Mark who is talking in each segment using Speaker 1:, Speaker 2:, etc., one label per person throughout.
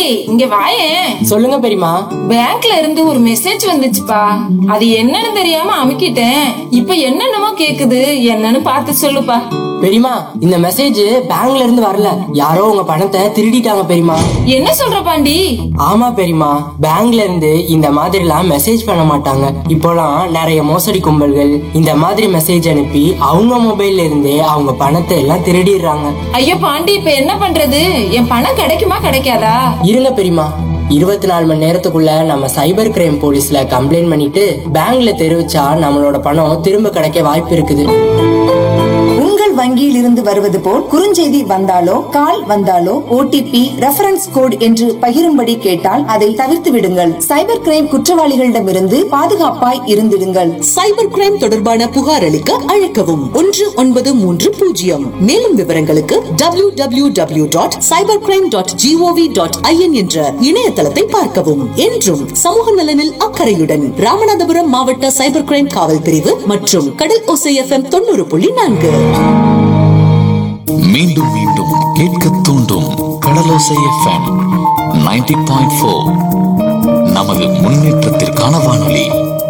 Speaker 1: இங்க வாயேன்
Speaker 2: சொல்லுங்க பெரியமா
Speaker 1: பேங்க்ல இருந்து ஒரு மெசேஜ் வந்துச்சுப்பா அது என்னன்னு தெரியாம அமுக்கிட்டேன் இப்ப என்னென்னமோ கேக்குது என்னன்னு பார்த்து சொல்லுப்பா
Speaker 2: பெரியமா இந்த மெசேஜ் பேங்க்ல இருந்து வரல யாரோ உங்க பணத்தை திருடிட்டாங்க பெரியமா
Speaker 1: என்ன சொல்ற பாண்டி
Speaker 2: ஆமா பெரியமா பேங்க்ல இருந்து இந்த மாதிரி எல்லாம் மெசேஜ் பண்ண மாட்டாங்க இப்போலாம் நிறைய மோசடி கும்பல்கள் இந்த மாதிரி மெசேஜ் அனுப்பி அவங்க மொபைல்ல இருந்தே அவங்க பணத்தை எல்லாம் திருடிடுறாங்க
Speaker 1: ஐயோ பாண்டி இப்ப என்ன பண்றது என் பணம் கிடைக்குமா கிடைக்காதா
Speaker 2: இருங்க பெரியமா இருபத்தி நாலு மணி நேரத்துக்குள்ள நம்ம சைபர் கிரைம் போலீஸ்ல கம்ப்ளைண்ட் பண்ணிட்டு பேங்க்ல தெரிவிச்சா நம்மளோட பணம் திரும்ப கிடைக்க வாய்ப்பு இருக்குது
Speaker 3: உங்கள் வங்கியில் இருந்து வருவது போல் குறுஞ்செய்தி வந்தாலோ கால் வந்தாலோ ஓடிபி ரெஃபரன்ஸ் கோட் என்று பகிரும்படி கேட்டால் அதை தவிர்த்து விடுங்கள் சைபர் கிரைம் குற்றவாளிகளிடமிருந்து பாதுகாப்பாய் இருந்திடுங்கள்
Speaker 4: சைபர் கிரைம் தொடர்பான புகார் அளிக்க அழைக்கவும் ஒன்று ஒன்பது மூன்று பூஜ்ஜியம் மேலும் விவரங்களுக்கு W W W dot cyber crime dot G O V dot I N என்ற இணையதளத்தை பார்க்கவும் என்றும் சமூக நலனில் அக்கறையுடன் ராமநாதபுரம் மாவட்ட சைபர் கிரைம் காவல் பிரிவு மற்றும் கடல் ஓசை எஃப்எம் தொண்ணூறு புள்ளி நான்கு
Speaker 5: மீண்டும் மீண்டும் கேட்க தூண்டும் கடலோசை எஃப்எம் 90.4 பாயிண்ட் ஃபோர் நமது முன்னேற்றத்திற்கான வானொலி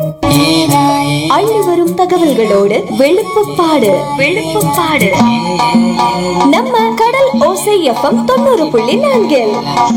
Speaker 6: அள்ளி வரும் தகவல்களோடு வெளுப்புப்பாடு வெளுப்புப்பாடு நம்ம கடல் ஓசை எஃப்எம் தொண்ணூறு புள்ளி நான்கில்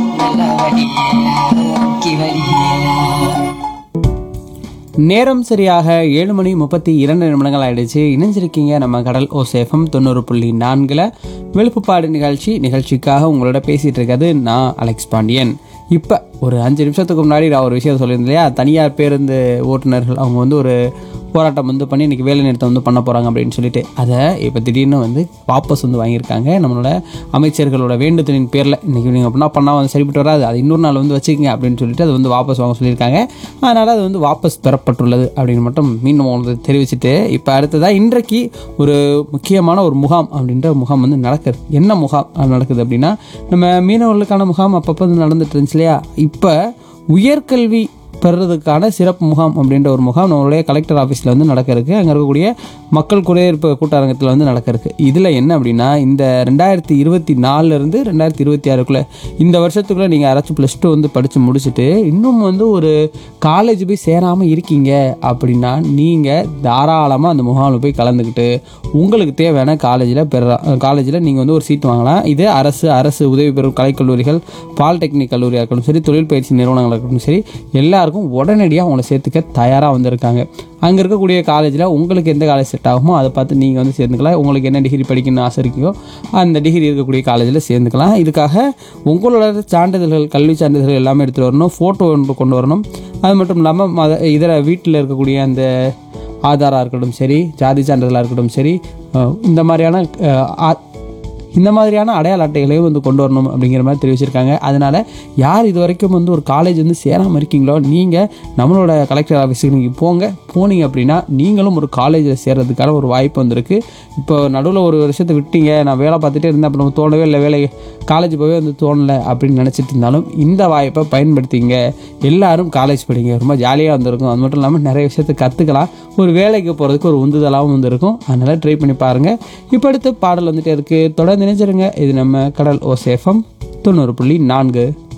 Speaker 7: நேரம் சரியாக ஏழு மணி முப்பத்தி இரண்டு நிமிடங்கள் ஆயிடுச்சு இணைஞ்சிருக்கீங்க நம்ம கடல் ஓசேஃபம் தொண்ணூறு புள்ளி நான்கில் வெளுப்புப்பாடு நிகழ்ச்சி நிகழ்ச்சிக்காக உங்களோட பேசிகிட்டு இருக்கிறது நான் அலெக்ஸ் பாண்டியன் இப்போ ஒரு அஞ்சு நிமிஷத்துக்கு முன்னாடி நான் ஒரு விஷயம் சொல்லியிருந்தேன் இல்லையா தனியார் பேருந்து ஓட்டுநர்கள் அவங்க வந்து ஒரு போராட்டம் வந்து பண்ணி இன்றைக்கி வேலை நிறுத்தம் வந்து பண்ண போகிறாங்க அப்படின்னு சொல்லிட்டு அதை இப்போ திடீர்னு வந்து வாபஸ் வந்து வாங்கியிருக்காங்க நம்மளோட அமைச்சர்களோட வேண்டுதலின் பேரில் இன்றைக்கி நீங்கள் அப்படின்னா பண்ணால் வந்து சரிப்பட்டு வராது அது இன்னொரு நாள் வந்து வச்சுக்கங்க அப்படின்னு சொல்லிட்டு அது வந்து வாபஸ் வாங்க சொல்லியிருக்காங்க அதனால் அது வந்து வாபஸ் பெறப்பட்டுள்ளது அப்படின்னு மட்டும் மீண்டும் வந்து தெரிவிச்சுட்டு இப்போ அடுத்ததாக இன்றைக்கு ஒரு முக்கியமான ஒரு முகாம் அப்படின்ற முகாம் வந்து நடக்குது என்ன முகாம் அது நடக்குது அப்படின்னா நம்ம மீனவர்களுக்கான முகாம் அப்பப்போ வந்து நடந்துட்டு இருந்துச்சு இல்லையா இப்போ உயர்கல்வி பெறுறதுக்கான சிறப்பு முகாம் அப்படின்ற ஒரு முகாம் நம்மளுடைய கலெக்டர் ஆஃபீஸில் வந்து நடக்க இருக்கு அங்கே இருக்கக்கூடிய மக்கள் குடியிருப்பு கூட்டரங்கத்தில் வந்து நடக்க இருக்கு இதில் என்ன அப்படின்னா இந்த ரெண்டாயிரத்தி இருபத்தி நாலுலேருந்து ரெண்டாயிரத்தி இருபத்தி ஆறுக்குள்ளே இந்த வருஷத்துக்குள்ளே நீங்கள் யாராச்சும் ப்ளஸ் டூ வந்து படித்து முடிச்சுட்டு இன்னும் வந்து ஒரு காலேஜ் போய் சேராமல் இருக்கீங்க அப்படின்னா நீங்கள் தாராளமாக அந்த முகாமில் போய் கலந்துக்கிட்டு உங்களுக்கு தேவையான காலேஜில் பெறலாம் காலேஜில் நீங்கள் வந்து ஒரு சீட் வாங்கலாம் இது அரசு அரசு உதவி பெறும் கலைக்கல்லூரிகள் பாலிடெக்னிக் கல்லூரியாக இருக்கட்டும் சரி தொழில் பயிற்சி நிறுவனங்களாக இருக்கட்டும் சரி எல்லாருக்கும் உடனடியாக அவங்கள சேர்த்துக்க தயாராக வந்திருக்காங்க அங்கே இருக்கக்கூடிய காலேஜில் உங்களுக்கு எந்த காலேஜ் செட் ஆகுமோ அதை பார்த்து நீங்கள் வந்து சேர்ந்துக்கலாம் உங்களுக்கு என்ன டிகிரி படிக்கணும்னு ஆசை இருக்கோ அந்த டிகிரி இருக்கக்கூடிய காலேஜில் சேர்ந்துக்கலாம் இதுக்காக உங்களோட சான்றிதழ்கள் கல்வி சான்றிதழ்கள் எல்லாமே எடுத்துகிட்டு வரணும் ஃபோட்டோ ஒன்று கொண்டு வரணும் அது மட்டும் இல்லாமல் மத இதர வீட்டில் இருக்கக்கூடிய அந்த ஆதாராக இருக்கட்டும் சரி ஜாதி சான்றிதழாக இருக்கட்டும் சரி அஹ் இந்த மாதிரியான அஹ், ஆ- இந்த மாதிரியான அடையாள அட்டைகளையும் வந்து கொண்டு வரணும் அப்படிங்கிற மாதிரி தெரிவிச்சிருக்காங்க அதனால் யார் இது வரைக்கும் வந்து ஒரு காலேஜ் வந்து சேராமல் இருக்கீங்களோ நீங்கள் நம்மளோட கலெக்டர் ஆஃபீஸுக்கு நீங்கள் போங்க போனீங்க அப்படின்னா நீங்களும் ஒரு காலேஜில் சேர்றதுக்கான ஒரு வாய்ப்பு வந்திருக்கு இப்போ நடுவில் ஒரு வருஷத்தை விட்டீங்க நான் வேலை பார்த்துட்டே இருந்தேன் அப்போ நம்ம தோணவே இல்லை வேலை காலேஜ் போகவே வந்து தோணலை அப்படின்னு நினச்சிட்டு இருந்தாலும் இந்த வாய்ப்பை பயன்படுத்திங்க எல்லாரும் காலேஜ் படிங்க ரொம்ப ஜாலியாக வந்திருக்கும் அது மட்டும் இல்லாமல் நிறைய விஷயத்தை கற்றுக்கலாம் ஒரு வேலைக்கு போகிறதுக்கு ஒரு உந்துதலாகவும் வந்திருக்கும் அதனால் ட்ரை பண்ணி பாருங்கள் இப்போ அடுத்து பாடல் வந்துட்டே இருக்குது தொடர்ந்து நினைச்சிருங்க இது நம்ம கடல் ஓசேஃபம் தொண்ணூறு புள்ளி நான்கு